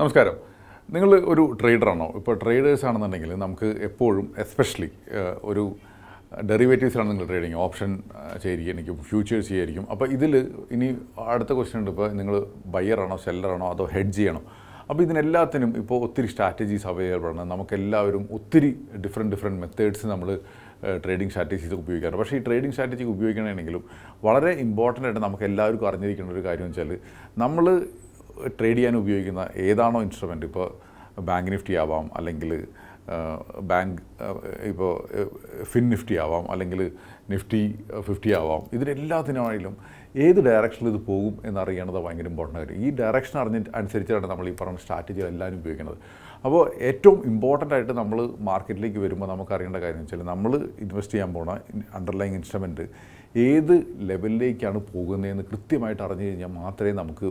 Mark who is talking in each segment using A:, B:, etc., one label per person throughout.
A: നമസ്കാരം നിങ്ങൾ ഒരു ട്രേഡറാണോ ഇപ്പോൾ ട്രേഡേഴ്സ് ആണെന്നുണ്ടെങ്കിൽ നമുക്ക് എപ്പോഴും എസ്പെഷ്യലി ഒരു ഡെറിവേറ്റീവ്സിലാണ് നിങ്ങൾ ട്രേഡിങ് ഓപ്ഷൻ ചെയ്യായിരിക്കും ഫ്യൂച്ചേഴ്സ് ചെയ്യായിരിക്കും അപ്പോൾ ഇതിൽ ഇനി അടുത്ത ക്വസ്റ്റ്യൻ ഉണ്ട് ഇപ്പോൾ നിങ്ങൾ ബയ്യറാണോ സെല്ലറാണോ അതോ ഹെഡ്ജ് ചെയ്യണോ അപ്പോൾ ഇതിനെല്ലാത്തിനും ഇപ്പോൾ ഒത്തിരി സ്ട്രാറ്റജീസ് അവൈലബിൾ ആണ് നമുക്കെല്ലാവരും ഒത്തിരി ഡിഫറെൻറ്റ് ഡിഫറെൻറ്റ് മെത്തേഡ്സ് നമ്മൾ ട്രേഡിംഗ് സ്ട്രാറ്റജീസ് ഉപയോഗിക്കാറ് പക്ഷേ ഈ ട്രേഡിംഗ് സ്ട്രാറ്റജി ഉപയോഗിക്കണമെങ്കിലും വളരെ ഇമ്പോർട്ടൻ്റ് ആയിട്ട് നമുക്ക് എല്ലാവർക്കും അറിഞ്ഞിരിക്കേണ്ട ഒരു കാര്യം വെച്ചാൽ നമ്മൾ ട്രേഡ് ചെയ്യാൻ ഉപയോഗിക്കുന്ന ഏതാണോ ഇൻസ്ട്രുമെൻറ്റ് ഇപ്പോൾ ബാങ്ക് നിഫ്റ്റി ആവാം അല്ലെങ്കിൽ ബാങ്ക് ഇപ്പോൾ ഫിൻ നിഫ്റ്റി ആവാം അല്ലെങ്കിൽ നിഫ്റ്റി ഫിഫ്റ്റി ആവാം ഇതിനെല്ലാത്തിനാണെങ്കിലും ഏത് ഡയറക്ഷനിൽ ഇത് പോകും എന്നറിയണത് ഭയങ്കര ഇമ്പോർട്ടൻ്റ് കാര്യം ഈ ഡയറക്ഷൻ അറിഞ്ഞ അനുസരിച്ചാണ് നമ്മൾ ഈ പറഞ്ഞ സ്ട്രാറ്റജികൾ എല്ലാവരും ഉപയോഗിക്കുന്നത് അപ്പോൾ ഏറ്റവും ഇമ്പോർട്ടൻ്റ് ആയിട്ട് നമ്മൾ മാർക്കറ്റിലേക്ക് വരുമ്പോൾ നമുക്ക് അറിയേണ്ട കാര്യം എന്ന് വെച്ചാൽ നമ്മൾ ഇൻവെസ്റ്റ് ചെയ്യാൻ പോണ അണ്ടർലൈങ് ഇൻസ്ട്രുമെൻറ്റ് ഏത് ലെവലിലേക്കാണ് പോകുന്നതെന്ന് കൃത്യമായിട്ട് അറിഞ്ഞു കഴിഞ്ഞാൽ മാത്രമേ നമുക്ക്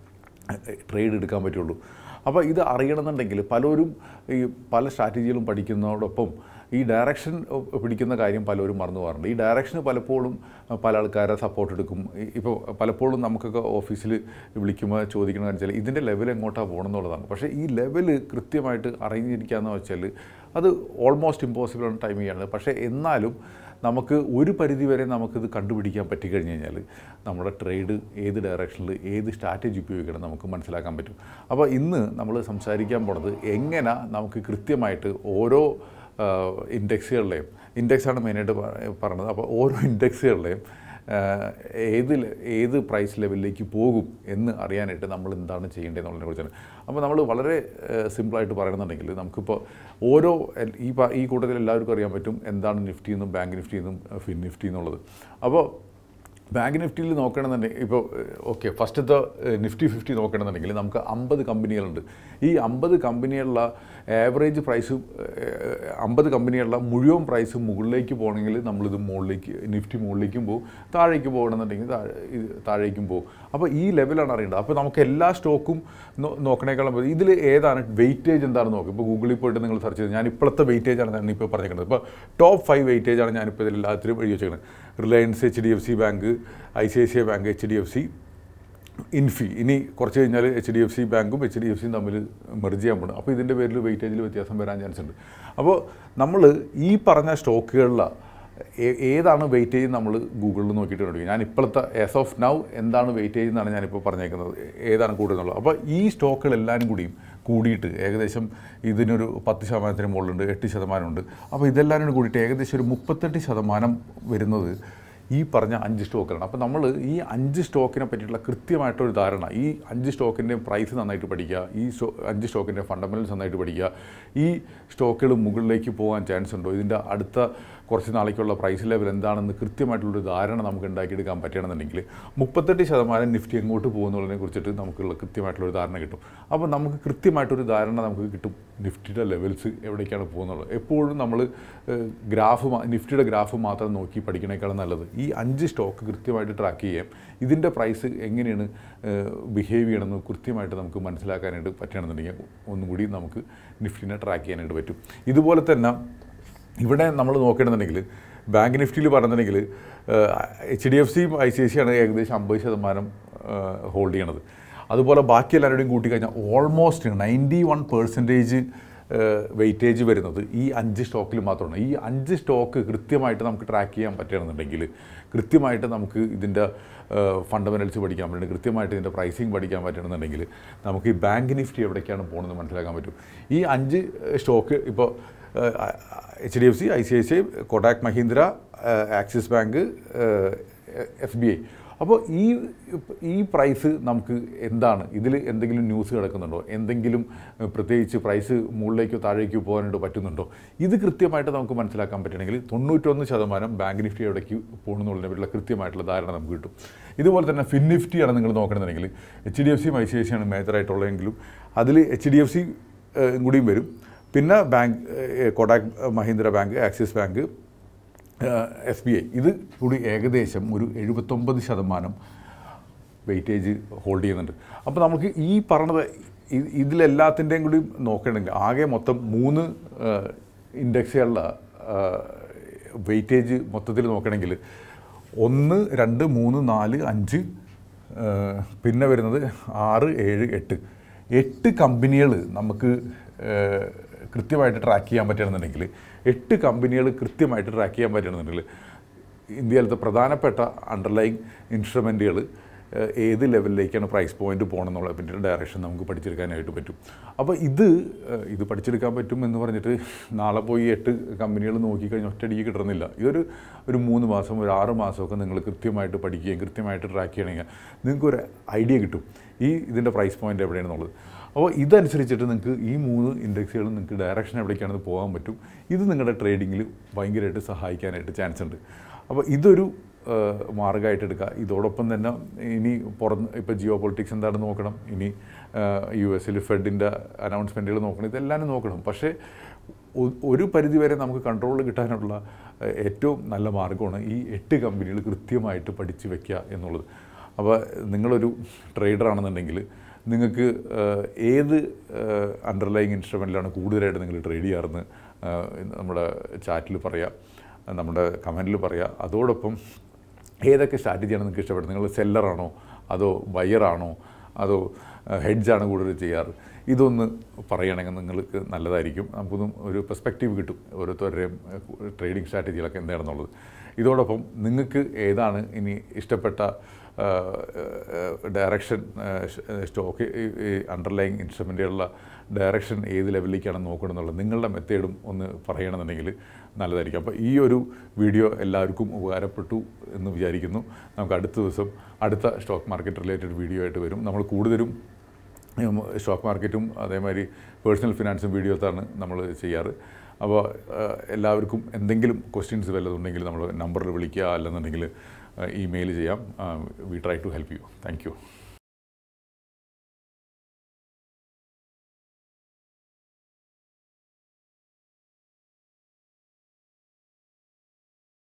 A: ട്രേഡ് എടുക്കാൻ പറ്റുള്ളൂ അപ്പോൾ ഇത് അറിയണമെന്നുണ്ടെങ്കിൽ പലരും ഈ പല സ്ട്രാറ്റജികളും പഠിക്കുന്നതോടൊപ്പം ഈ ഡയറക്ഷൻ പിടിക്കുന്ന കാര്യം പലരും മറന്നു പോകാറുണ്ട് ഈ ഡയറക്ഷന് പലപ്പോഴും പല ആൾക്കാരെ സപ്പോർട്ട് എടുക്കും ഇപ്പോൾ പലപ്പോഴും നമുക്കൊക്കെ ഓഫീസിൽ വിളിക്കുമ്പോൾ ചോദിക്കണമെന്ന് വെച്ചാൽ ഇതിൻ്റെ ലെവൽ എങ്ങോട്ടാണ് പോകണം എന്നുള്ളതാണ് പക്ഷേ ഈ ലെവൽ കൃത്യമായിട്ട് അറിഞ്ഞിരിക്കുകയെന്ന് വെച്ചാൽ അത് ഓൾമോസ്റ്റ് ഇമ്പോസിബിൾ ആണ് ടൈം ചെയ്യാണ് പക്ഷേ എന്നാലും നമുക്ക് ഒരു പരിധി വരെ നമുക്കിത് കണ്ടുപിടിക്കാൻ പറ്റിക്കഴിഞ്ഞ് കഴിഞ്ഞാൽ നമ്മുടെ ട്രേഡ് ഏത് ഡയറക്ഷനിൽ ഏത് സ്ട്രാറ്റജി ഉപയോഗിക്കണം നമുക്ക് മനസ്സിലാക്കാൻ പറ്റും അപ്പോൾ ഇന്ന് നമ്മൾ സംസാരിക്കാൻ പോണത് എങ്ങനെ നമുക്ക് കൃത്യമായിട്ട് ഓരോ ഇൻഡെക്സുകളുടെയും ഇൻഡെക്സാണ് മെയിനായിട്ട് പറഞ്ഞത് അപ്പോൾ ഓരോ ഇൻഡെക്സുകളുടെയും ഏത് ഏത് പ്രൈസ് ലെവലിലേക്ക് പോകും എന്ന് അറിയാനായിട്ട് നമ്മൾ എന്താണ് ചെയ്യേണ്ടതെന്നുള്ളതിനെ കുറിച്ചാണ് അപ്പോൾ നമ്മൾ വളരെ സിമ്പിളായിട്ട് പറയണമെന്നുണ്ടെങ്കിൽ നമുക്കിപ്പോൾ ഓരോ ഈ ഈ കൂട്ടത്തിൽ എല്ലാവർക്കും അറിയാൻ പറ്റും എന്താണ് നിഫ്റ്റി എന്നും ബാങ്ക് നിഫ്റ്റി എന്നും ഫിൻ നിഫ്റ്റി എന്നുള്ളത് അപ്പോൾ ബാങ്ക് നിഫ്റ്റിയിൽ നോക്കണമെന്നുണ്ടെങ്കിൽ ഇപ്പോൾ ഓക്കെ ഫസ്റ്റത്തെ നിഫ്റ്റി ഫിഫ്റ്റി നോക്കണമെന്നുണ്ടെങ്കിൽ നമുക്ക് അമ്പത് കമ്പനികളുണ്ട് ഈ അമ്പത് കമ്പനികളുടെ ആവറേജ് പ്രൈസ് അമ്പത് കമ്പനികളുടെ മുഴുവൻ പ്രൈസ് മുകളിലേക്ക് പോകണമെങ്കിൽ നമ്മളിത് മുകളിലേക്ക് നിഫ്റ്റി മുകളിലേക്കും പോകും താഴേക്ക് പോകണമെന്നുണ്ടെങ്കിൽ താഴെ ഇത് താഴേക്കും പോകും അപ്പോൾ ഈ ലെവലാണ് അറിയേണ്ടത് അപ്പോൾ നമുക്ക് എല്ലാ സ്റ്റോക്കും നോക്കണേക്കാളും ഇതിൽ ഏതാണ് വെയിറ്റേജ് എന്താണെന്ന് നോക്കും ഇപ്പോൾ ഗൂഗിളിൽ പോയിട്ട് നിങ്ങൾ സെർച്ച് ചെയ്ത് ഞാൻ ഇപ്പോഴത്തെ വെയിറ്റേജ് ആണ് ഞാൻ ഇപ്പോൾ പറഞ്ഞേക്കുന്നത് ഇപ്പോൾ ടോപ്പ് ഫൈവ് വെയിറ്റേജ് ആണ് ഞാനിപ്പോൾ ഇതിൽ എല്ലാത്തിലും എഴുതി വെച്ചേക്കുന്നത് Reliance H D F C bank I C I C I bank H D F C Infy ഇനി കുറച്ച് കഴിഞ്ഞാൽ എച്ച് ഡി എഫ് സി ബാങ്കും എച്ച് ഡി എഫ് സിയും തമ്മിൽ മെർജ് ചെയ്യാൻ പോകും അപ്പോൾ ഇതിൻ്റെ പേരിൽ വെയിറ്റേജിൽ വ്യത്യാസം വരാൻ ചാൻസ് ഉണ്ട് അപ്പോൾ നമ്മൾ ഈ പറഞ്ഞ സ്റ്റോക്കുകളിലെ ഏതാണ് വെയിറ്റേജ് നമ്മൾ ഗൂഗിളിൽ നോക്കിയിട്ട് കണ്ടുപിടിക്കും ഞാൻ ഇപ്പോഴത്തെ ആസ് ഓഫ് നൗ എന്താണ് വെയിറ്റേജ് എന്നാണ് ഞാനിപ്പോൾ പറഞ്ഞേക്കുന്നത് ഏതാണ് കൂടുതലുള്ളത് അപ്പോൾ ഈ സ്റ്റോക്കുകളെല്ലാവരും കൂടിയും കൂടിയിട്ട് ഏകദേശം ഇതിനൊരു പത്ത് ശതമാനത്തിന് മുകളിലുണ്ട് എട്ട് ശതമാനമുണ്ട് അപ്പോൾ ഇതെല്ലാവരും കൂടി കൂടിയിട്ട് ഏകദേശം ഒരു മുപ്പത്തെട്ട് ശതമാനം വരുന്നത് ഈ പറഞ്ഞ അഞ്ച് സ്റ്റോക്കുകളാണ് അപ്പോൾ നമ്മൾ ഈ അഞ്ച് സ്റ്റോക്കിനെ പറ്റിയിട്ടുള്ള കൃത്യമായിട്ടൊരു ധാരണ ഈ അഞ്ച് സ്റ്റോക്കിൻ്റെ പ്രൈസ് നന്നായിട്ട് പഠിക്കുക ഈ സ്റ്റോ അഞ്ച് സ്റ്റോക്കിൻ്റെ ഫണ്ടമെൻറ്റൽസ് നന്നായിട്ട് പഠിക്കുക ഈ സ്റ്റോക്കുകൾ മുകളിലേക്ക് പോകാൻ ചാൻസ് ഉണ്ടോ ഇതിൻ്റെ അടുത്ത കുറച്ച് നാളേക്കുള്ള പ്രൈസ് ലെവൽ എന്താണെന്ന് കൃത്യമായിട്ടുള്ളൊരു ധാരണ നമുക്ക് ഉണ്ടാക്കിയെടുക്കാൻ പറ്റുകയാണെന്നുണ്ടെങ്കിൽ മുപ്പത്തെട്ട് ശതമാനം നിഫ്റ്റി എങ്ങോട്ട് പോകുന്നതിനെ കുറിച്ചിട്ട് നമുക്കുള്ള കൃത്യമായിട്ടുള്ളൊരു ധാരണ കിട്ടും അപ്പോൾ നമുക്ക് കൃത്യമായിട്ടൊരു ധാരണ നമുക്ക് കിട്ടും നിഫ്റ്റിയുടെ ലെവൽസ് എവിടേക്കാണ് പോകുന്നത് എപ്പോഴും നമ്മൾ ഗ്രാഫ് നിഫ്റ്റിയുടെ ഗ്രാഫ് മാത്രം നോക്കി പഠിക്കണേക്കാളും നല്ലത് ഈ അഞ്ച് സ്റ്റോക്ക് കൃത്യമായിട്ട് ട്രാക്ക് ചെയ്യാം ഇതിൻ്റെ പ്രൈസ് എങ്ങനെയാണ് ബിഹേവ് ചെയ്യണമെന്ന് കൃത്യമായിട്ട് നമുക്ക് മനസ്സിലാക്കാനായിട്ട് പറ്റുകയാണെന്നുണ്ടെങ്കിൽ ഒന്നും കൂടി നമുക്ക് നിഫ്റ്റിനെ ട്രാക്ക് ചെയ്യാനായിട്ട് പറ്റും ഇതുപോലെ തന്നെ ഇവിടെ നമ്മൾ നോക്കണമെന്നുണ്ടെങ്കിൽ ബാങ്ക് നിഫ്റ്റിയിൽ പറഞ്ഞിട്ടുണ്ടെങ്കിൽ എച്ച് ഡി എഫ് സിയും ഐ സി ഐ സി ആണ് ഏകദേശം അമ്പത് ശതമാനം ഹോൾഡ് ചെയ്യണത് അതുപോലെ ബാക്കി എല്ലാവരുടെയും കൂട്ടിക്കഴിഞ്ഞാൽ almost ninety one percentage weightage വരുന്നത് ഈ അഞ്ച് സ്റ്റോക്കിൽ മാത്രമാണ് ഈ അഞ്ച് സ്റ്റോക്ക് കൃത്യമായിട്ട് നമുക്ക് ട്രാക്ക് ചെയ്യാൻ പറ്റുകയാണെന്നുണ്ടെങ്കിൽ കൃത്യമായിട്ട് നമുക്ക് ഇതിൻ്റെ ഫണ്ടമെൻറ്റൽസ് പഠിക്കാൻ പറ്റും കൃത്യമായിട്ട് ഇതിൻ്റെ പ്രൈസിങ് പഠിക്കാൻ പറ്റണമെന്നുണ്ടെങ്കിൽ നമുക്ക് ഈ ബാങ്ക് നിഫ്റ്റി എവിടേക്കാണ് പോകുന്നത് മനസ്സിലാക്കാൻ പറ്റും ഈ അഞ്ച് സ്റ്റോക്ക് ഇപ്പോൾ H D F C I C I C I Kotak Mahindra Axis bank S B I അപ്പോൾ ഈ ഈ പ്രൈസ് നമുക്ക് എന്താണ് ഇതിൽ എന്തെങ്കിലും ന്യൂസ് കിടക്കുന്നുണ്ടോ എന്തെങ്കിലും പ്രത്യേകിച്ച് പ്രൈസ് മുകളിലേക്കോ താഴേക്കോ പോകാനായിട്ട് പറ്റുന്നുണ്ടോ ഇത് കൃത്യമായിട്ട് നമുക്ക് മനസ്സിലാക്കാൻ പറ്റണമെങ്കിൽ തൊണ്ണൂറ്റൊന്ന് ശതമാനം ബാങ്ക് നിഫ്റ്റി എവിടേക്ക് പോകുന്നതിനെ പറ്റിയുള്ള കൃത്യമായിട്ടുള്ള ധാരണ നമുക്ക് കിട്ടും ഇതുപോലെ തന്നെ ഫിൻ നിഫ്റ്റിയാണ് നിങ്ങൾ നോക്കണമെന്നുണ്ടെങ്കിൽ H D F C I C I C ആണ് മേജറായിട്ടുള്ളതെങ്കിലും അതിൽ എച്ച് ഡി എഫ് സി കൂടിയും വരും പിന്നെ bank Kotak Mahindra bank Axis bank S B I ഇത് കൂടി ഏകദേശം ഒരു എഴുപത്തൊമ്പത് ശതമാനം വെയിറ്റേജ് ഹോൾഡ് ചെയ്യുന്നുണ്ട് അപ്പോൾ നമുക്ക് ഈ പറഞ്ഞത് ഇതിലെല്ലാത്തിൻ്റെയും കൂടി നോക്കണമെങ്കിൽ ആകെ മൊത്തം മൂന്ന് ഇൻഡെക്സുകളുടെ വെയിറ്റേജ് മൊത്തത്തിൽ നോക്കണമെങ്കിൽ ഒന്ന് രണ്ട് മൂന്ന് നാല് അഞ്ച് പിന്നെ വരുന്നത് ആറ് ഏഴ് എട്ട് എട്ട് കമ്പനികൾ നമുക്ക് ഏഹ്, കൃത്യമായിട്ട് ട്രാക്ക് ചെയ്യാൻ പറ്റുകയാണെന്നുണ്ടെങ്കിൽ എട്ട് കമ്പനികൾ കൃത്യമായിട്ട് ട്രാക്ക് ചെയ്യാൻ പറ്റുകയാണെന്നുണ്ടെങ്കിൽ ഇന്ത്യയിലത്തെ പ്രധാനപ്പെട്ട അണ്ടർലൈങ് ഇൻസ്ട്രുമെൻറ്റുകൾ ഏത് ലെവലിലേക്കാണ് പ്രൈസ് പോയിന്റ് പോകണം എന്നുള്ള പറ്റിയിട്ട് ഡയറക്ഷൻ നമുക്ക് പഠിച്ചെടുക്കാനായിട്ട് പറ്റും അപ്പോൾ ഇത് ഏഹ്, ഇത് പഠിച്ചെടുക്കാൻ പറ്റും എന്ന് പറഞ്ഞിട്ട് നാളെ പോയി എട്ട് കമ്പനികൾ നോക്കിക്കഴിഞ്ഞാൽ ഒറ്റയടിക്ക് കിട്ടുന്നില്ല ഇതൊരു ഒരു മൂന്ന് മാസം ഒരു ആറ് മാസമൊക്കെ നിങ്ങൾ കൃത്യമായിട്ട് പഠിക്കുകയും കൃത്യമായിട്ട് ട്രാക്ക് ചെയ്യണമെങ്കിൽ നിങ്ങൾക്കൊരു ഐഡിയ കിട്ടും ഈ ഇതിൻ്റെ പ്രൈസ് പോയിന്റ് എവിടെയാണെന്നുള്ളത് അപ്പോൾ ഇതനുസരിച്ചിട്ട് നിങ്ങൾക്ക് ഈ മൂന്ന് ഇൻഡെക്സുകളും നിങ്ങൾക്ക് ഡയറക്ഷൻ എവിടേക്കാണെന്ന് പോകാൻ പറ്റും ഇത് നിങ്ങളുടെ ട്രേഡിങ്ങിൽ ഭയങ്കരമായിട്ട് സഹായിക്കാനായിട്ട് ചാൻസ് ഉണ്ട് അപ്പോൾ ഇതൊരു ഏഹ്, മാർഗ്ഗമായിട്ട് എടുക്കുക ഇതോടൊപ്പം തന്നെ ഇനി പുറത്ത് ഇപ്പോൾ ജിയോ പൊളിറ്റിക്സ് എന്താണെന്ന് നോക്കണം ഇനി യു എസിൽ ഫെഡിൻ്റെ അനൗൺസ്മെൻറ്റുകൾ നോക്കണം ഇതെല്ലാം നോക്കണം പക്ഷേ ഒ- ഒരു പരിധിവരെ നമുക്ക് കൺട്രോൾ കിട്ടാനുള്ള ഏഹ്, ഏറ്റവും നല്ല മാർഗ്ഗമാണ് ഈ എട്ട് കമ്പനികൾ കൃത്യമായിട്ട് പഠിച്ച് വെക്കുക എന്നുള്ളത് അപ്പോൾ നിങ്ങളൊരു ട്രേഡർ ആണെന്നുണ്ടെങ്കിൽ നിങ്ങൾക്ക് ഏഹ്, ഏത് അണ്ടർലൈങ് ഇൻസ്ട്രുമെൻറ്റിലാണ് കൂടുതലായിട്ട് നിങ്ങൾ ട്രേഡ് ചെയ്യാറെന്ന് ഏഹ്, നമ്മുടെ ചാറ്റിൽ പറയാം നമ്മുടെ കമൻറ്റിൽ പറയാം അതോടൊപ്പം ഏതൊക്കെ സ്ട്രാറ്റജിയാണ് നിങ്ങൾക്ക് ഇഷ്ടപ്പെടുന്നത് നിങ്ങൾ സെല്ലറാണോ അതോ ബയ്യറാണോ അതോ ഹെഡ്ജാണ് കൂടുതൽ ചെയ്യാറ് ഇതൊന്ന് പറയുകയാണെങ്കിൽ നിങ്ങൾക്ക് നല്ലതായിരിക്കും നമുക്കൊന്നും ഒരു പെർസ്പെക്റ്റീവ് കിട്ടും ഓരോരുത്തരുടെയും ട്രേഡിംഗ് സ്ട്രാറ്റജികളൊക്കെ എന്താണെന്നുള്ളത് ഇതോടൊപ്പം നിങ്ങൾക്ക് ഏതാണ് ഇനി ഇഷ്ടപ്പെട്ട ഡയറക്ഷൻ സ്റ്റോക്ക് അണ്ടർലൈങ് ഇൻസ്ട്രുമെൻറ്റുകളുടെ ഡയറക്ഷൻ ഏത് ലെവലിലേക്കാണ് നോക്കണമെന്നുള്ളത് നിങ്ങളുടെ മെത്തേഡും ഒന്ന് പറയണമെന്നുണ്ടെങ്കിൽ നല്ലതായിരിക്കും അപ്പോൾ ഈ ഒരു വീഡിയോ എല്ലാവർക്കും ഉപകാരപ്പെട്ടു എന്ന് വിചാരിക്കുന്നു നമുക്ക് അടുത്ത ദിവസം അടുത്ത സ്റ്റോക്ക് മാർക്കറ്റ് റിലേറ്റഡ് വീഡിയോ ആയിട്ട് വരും നമ്മൾ കൂടുതലും ഉം, സ്റ്റോക്ക് മാർക്കറ്റും അതേമാതിരി പേഴ്സണൽ ഫിനാൻസും വീഡിയോസാണ് നമ്മൾ ചെയ്യാറ് അപ്പോൾ ഏഹ്, എല്ലാവർക്കും എന്തെങ്കിലും ക്വസ്റ്റ്യൻസ് വല്ലതുണ്ടെങ്കിൽ നമ്മൾ നമ്പറിൽ വിളിക്കുക അല്ലെന്നുണ്ടെങ്കിൽ ഇമെയിൽ ചെയ്യാം we try to help you thank U